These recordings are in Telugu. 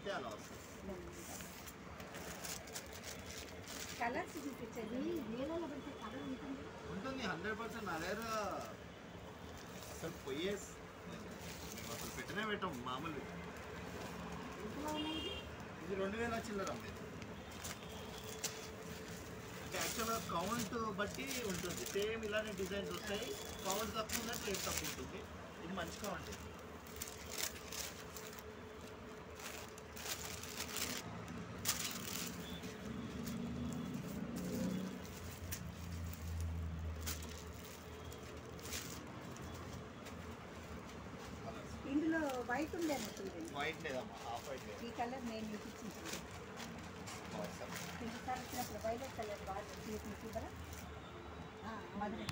బట్టి అలా వస్తుంది కలర్స్ చూపించండి నీళ్ళలో పెడితే కలర్ ఉంటుంది ఉంటుంది హండ్రెడ్ పర్సెంట్ నా దగ్గర అసలు పొయ్యేస్ మేము అసలు పెట్టనే పెట్టాం మామూలు ఇంట్లో ఉన్నాయి ఇది? ఇది రెండు వేల చిల్లర అమ్మేది అంటే యాక్చువల్గా కౌంట్ బట్టి ఉంటుంది సేమ్ ఇలానే డిజైన్స్ వస్తాయి కౌంట్ తక్కువ ఉన్నట్టు రేట్ తక్కువ ఉంటుంది ఇది మంచి కౌంట్ ఇందులో వైట్ ఉండేది చూడండి వైట్ లేదమ్మా హాఫ్ వైట్ లేదు ఈ కలర్ నేను చూపించింది ఇంకోసారి వచ్చినప్పుడు వైలెట్ కలర్ బాగా చూపించి కదా మధుర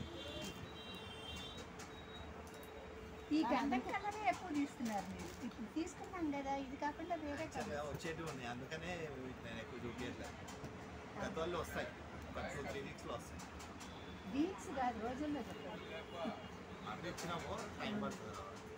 ఈ గంధం కలరే ఎక్కువ తీసుకున్నారు మీరు ఇప్పుడు తీసుకున్నాం కదా ఇది కాకుండా వేరే యాక్చువల్గా కలర్ వచ్చేటివి ఉన్నాయి అందుకనే వీటిని నేను ఎక్కువ చూపించట్లేదు గత వాళ్ళు వస్తాయి ఒక టూ త్రీ వీక్స్లో వస్తాయి వీక్స్ కాదు రోజుల్లో చెప్పండి అంటే ఇచ్చినాము టైం పడుతుంది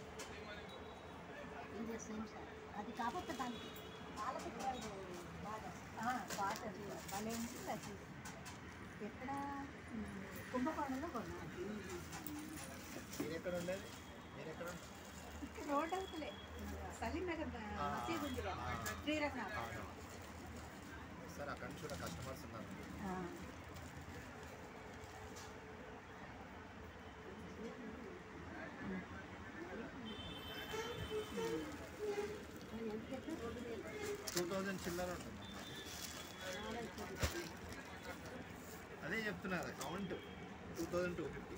ఇది సేమ్ సార్ అది కాకపోతే దానికి పాలపిక్కలు బాగా వాటర్ భలే ఉంటుంది అది ఎక్కడ ఉమ్, కుంభకోణంలో కొన్నాను మీరు ఎక్కడ ఉండేది మీరు ఎక్కడ ఉండే- ఇక్కడ రోడ్ అవుతలే సలీం నగర్ ఆ, మసీద్ ఉంది కదా ఆ. శ్రీరంగనాథ్ అవును. సార్ అక్కడ నుంచి కూడా కస్టమర్స్ ఉన్నారు టూ థౌజండ్ చిల్లర ఉంటుంది అదే చెప్తున్నా కదా count two thousand two fifty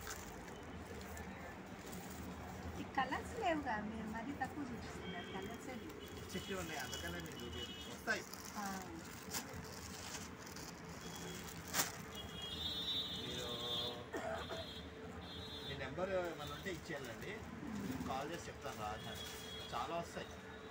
ఈ కలర్స్ లేవుగా మీరు మరీ తక్కువ చూపిస్తున్నారు కలర్స్ చెట్లు ఉన్నాయి అందుకనే నేను చూపించాను వస్తాయి మీరు మీ నెంబర్ ఏమైనా ఉంటే ఇచ్చేయాలండి నేను కాల్ చేసి చెప్తాను రాజాని చాలా వస్తాయి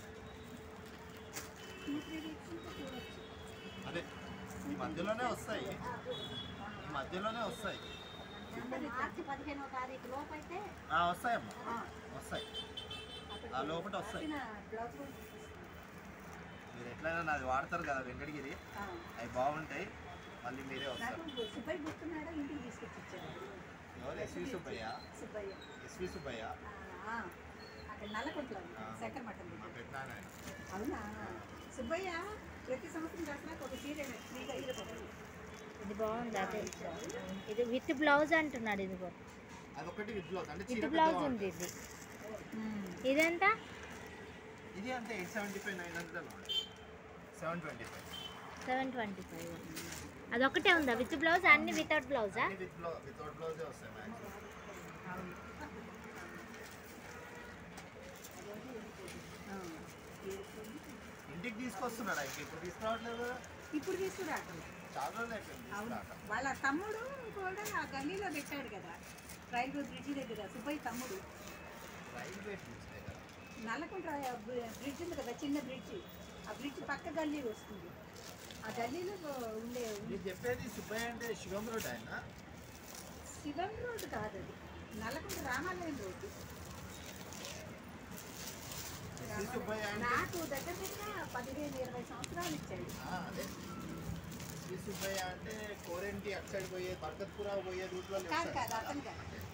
టూ త్రీ వీక్స్ ఉంటే చూడొచ్చు అదే ఈ మధ్యలోనే వస్తాయి ఈ మధ్యలోనే వస్తాయి మార్చి పదిహేనో తారీఖు లోపు అయితే ఆ, వస్తాయమ్మా వస్తాయి ఆ లోపల వస్తాయి బ్లౌజ్ కూడా తీసేస్తాను. మీరు ఎట్లయినా నాది వాడతారు కదా వెంకటగిరి ఆ. అవి బాగుంటాయి మళ్ళీ మీరే వస్తారు నాకు సుబ్బయ్య గుర్తున్నాడా ఇంటికి తీసుకొచ్చి ఇచ్చాడు ఎవరు ఎస్వి సుబ్బయ్య సుబ్బయ్య ఎస్వి సుబ్బయ్య ఆ, ఆ. అక్కడ నల్లకొండలో ఆ. శంకర్ మఠం మా దగ్గర పెట్టినాయన ఆయన. అవునా సుబ్బయ్య ప్రతి సంవత్సరం దసరాకు ఒక చీర ఫ్రీగా ఇవ్వబోతుంది ఇది బాగుంది అదే ఇది విత్ బ్లౌజ్ అంటున్నాడు ఇదిగో అదొకటి విత్ బ్లౌజ్ అంటే విత్ చీర బ్లౌజ్ పెద్దగా ఉంది ఉంటుంది. ఇది ఇదెంత ఇది అంతే eight seventy five nine hundred seven twenty five seven twenty five అదొకటే ఉందా విత్ బ్లౌజ్ అన్ని వితౌట్ బ్లౌజా అన్ని విత్ బ్లౌజ్ వితౌట్ బ్లౌజే వస్తాయి మ్యాక్సిమం అవును ఆ. ఇంటికి తీసుకొస్తున్నాడా ఇంక ఇప్పుడు తీసుకురావట్లేదు కదా ఇప్పుడు తీసుకురావటం చాలా రోజులు అయిపోయింది అవును తీసుకురాక వాళ్ళ తమ్ముడు కూడా ఆ గల్లీలో పెట్టాడు కదా రైల్వే బ్రిడ్జి దగ్గర సుబ్బయ్య తమ్ముడు రైల్వే చూస్తే కదా నల్లకుంట బ్రిడ్జ్ ఉంది కదా చిన్న బ్రిడ్జ్ ఆ బ్రిడ్జ్ పక్క గల్లీ వస్తుంది ఆ గల్లీలో ఉండే మీరు చెప్పేది సుబ్బయ్య అంటే శివం రోడ్ ఆయన శివం రోడ్డు కాదు అది నల్లకుంట రామాలయం రోడ్డు ఎస్వి సుబ్బయ్య అంటే నాకు దగ్గర దగ్గర పదిహేను ఇరవై సంవత్సరాలు ఇచ్చాడు ఆ, అదే ఎస్వి సుబ్బయ్య అంటే కోరెంటి అటు సైడ్ పోయే బర్కత్పురా పోయే రూట్లో కాదు కాదు అతను కాదు